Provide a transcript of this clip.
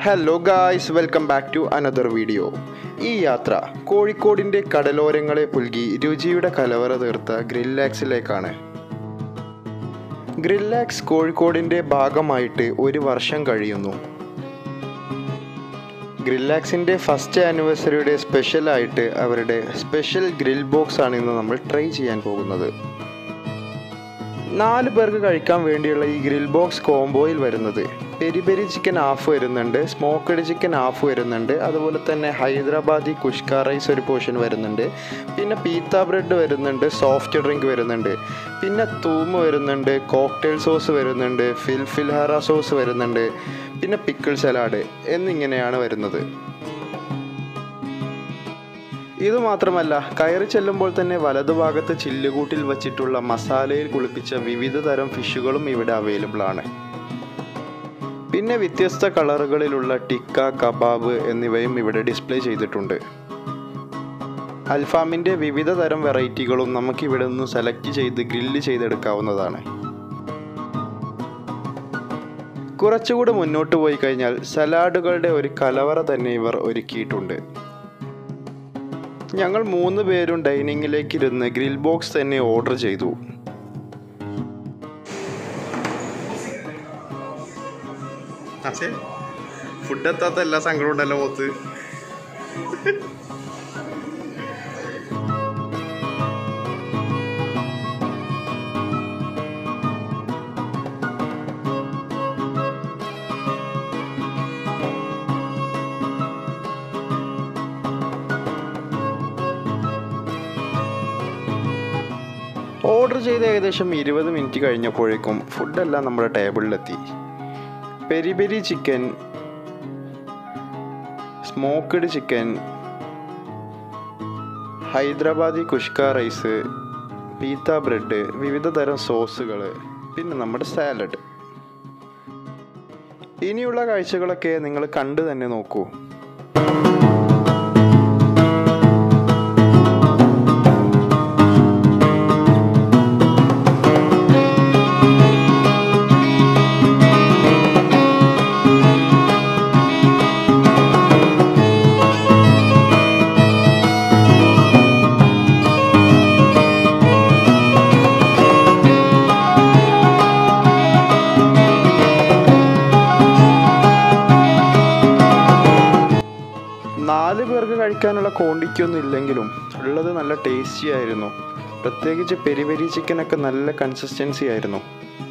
hello guys welcome back to another video ഈ യാത്ര കോഴിക്കോടിൻ്റെ കടലോരങ്ങളെ പുൽകി രുചിയുടെ കലവറ തീർത്ത ഗ്രില്ലാക്സിലേക്കാണ് ഗ്രില്ലാക്സ് കോഴിക്കോടിൻ്റെ ഭാഗമായിട്ട് ഒരു വർഷം കഴിയുന്നു ഗ്രില്ലാക്സിൻ്റെ ഫസ്റ്റ് ആനിവേഴ്സറിയുടെ സ്പെഷ്യലായിട്ട് അവരുടെ സ്പെഷ്യൽ ഗ്രിൽ ബോക്സ് ആണ് ഇന്ന് നമ്മൾ ട്രൈ ചെയ്യാൻ പോകുന്നത് നാല് പേർക്ക് കഴിക്കാൻ വേണ്ടിയുള്ള ഈ ഗ്രിൽ ബോക്സ് കോംബോയിൽ വരുന്നത് പെരി പെരി ചിക്കൻ ഹാഫ് വരുന്നുണ്ട് സ്മോക്കഡ് ചിക്കൻ ഹാഫ് വരുന്നുണ്ട് അതുപോലെ തന്നെ ഹൈദരാബാദി കുഷ്ക റൈസ് ഒരു പോർഷൻ വരുന്നുണ്ട് പിന്നെ പീത്ത ബ്രെഡ് വരുന്നുണ്ട് സോഫ്റ്റ് ഡ്രിങ്ക് വരുന്നുണ്ട് പിന്നെ തൂമ് വരുന്നുണ്ട് കോക്ടെയിൽ സോസ് വരുന്നുണ്ട് ഫിൽ ഫിൽഹാറ സോസ് വരുന്നുണ്ട് പിന്നെ പിക്കിൾ സലാഡ് എന്നിങ്ങനെയാണ് വരുന്നത് ഇത് മാത്രമല്ല കയറി ചെല്ലുമ്പോൾ തന്നെ വലതുഭാഗത്ത് ചില്ലുകൂട്ടിൽ വച്ചിട്ടുള്ള മസാലയിൽ കുളിപ്പിച്ച വിവിധ തരം ഫിഷുകളും ഇവിടെ അവൈലബിൾ ആണ് പിന്നെ വ്യത്യസ്ത കളറുകളിലുള്ള ടിക്ക കബാബ് എന്നിവയും ഇവിടെ ഡിസ്പ്ലേ ചെയ്തിട്ടുണ്ട് അൽഫാമിൻ്റെ വിവിധ തരം വെറൈറ്റികളും നമുക്ക് ഇവിടെ നിന്ന് സെലക്ട് ചെയ്ത് ഗ്രില്ല് ചെയ്തെടുക്കാവുന്നതാണ് കുറച്ചുകൂടെ മുന്നോട്ട് പോയി കഴിഞ്ഞാൽ സലാഡുകളുടെ ഒരു കലവറ തന്നെ ഇവർ ഒരുക്കിയിട്ടുണ്ട് ഞങ്ങൾ മൂന്ന് പേരും ഡൈനിങ്ങിലേക്ക് ഇരുന്ന് ഗ്രിൽ ബോക്സ് തന്നെ ഓർഡർ ചെയ്തു ഫുഡ് എത്താത്ത എല്ലാ സങ്കടം ഉണ്ടല്ലോ മോത്ത് ഓർഡർ ചെയ്ത് ഏകദേശം ഇരുപത് മിനിറ്റ് കഴിഞ്ഞപ്പോഴേക്കും ഫുഡെല്ലാം നമ്മുടെ ടേബിളിലെത്തി peri peri chicken smoked chicken Hyderabadi kushka rice pita bread വിവിധ തരം സോസുകൾ പിന്നെ നമ്മുടെ സാലഡ് ഇനിയുള്ള കാഴ്ചകളൊക്കെ നിങ്ങൾ കണ്ടു തന്നെ നോക്കൂ നാല് പേർക്ക് കഴിക്കാനുള്ള ക്വാണ്ടിറ്റി ഒന്നും ഇല്ലെങ്കിലും ഉള്ളത് നല്ല ടേസ്റ്റി ആയിരുന്നു പ്രത്യേകിച്ച് പെരി പെരി ചിക്കനൊക്കെ നല്ല കൺസിസ്റ്റൻസി ആയിരുന്നു